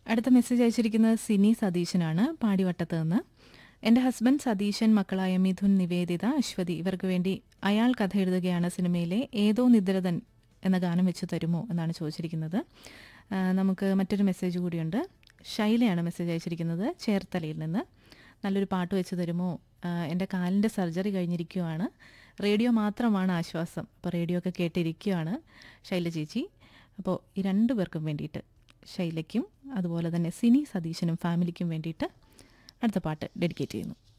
അടുത്ത മെസ്സേജ് അയച്ചിരിക്കുന്നത് സിനി സതീശനാണ് പാടിവട്ടത്ത് നിന്ന് എൻ്റെ ഹസ്ബൻഡ് സതീശൻ മക്കളായ മിഥുൻ നിവേദിത അശ്വതി ഇവർക്ക് വേണ്ടി അയാൾ കഥ എഴുതുകയാണ് സിനിമയിലെ ഏതോ നിദ്രതൻ എന്ന ഗാനം വെച്ച് തരുമോ എന്നാണ് ചോദിച്ചിരിക്കുന്നത് ആ, നമുക്ക് മറ്റൊരു മെസ്സേജ് കൂടിയുണ്ട് ശൈലയാണ് മെസ്സേജ് അയച്ചിരിക്കുന്നത് ചേർത്തലയിൽ നിന്ന് നല്ലൊരു പാട്ട് വെച്ച് തരുമോ ആ, എൻ്റെ കാലിൻ്റെ സർജറി കഴിഞ്ഞിരിക്കുവാണ് റേഡിയോ മാത്രമാണ് ആശ്വാസം അപ്പോൾ റേഡിയോ ഒക്കെ കേട്ടിരിക്കുകയാണ് ശൈല ചേച്ചി അപ്പോൾ ഈ രണ്ടു പേർക്കും വേണ്ടിയിട്ട് ശൈലയ്ക്കും അതുപോലെ തന്നെ സിനി സതീശനും ഫാമിലിക്കും വേണ്ടിയിട്ട് അടുത്ത പാട്ട് ഡെഡിക്കേറ്റ് ചെയ്യുന്നു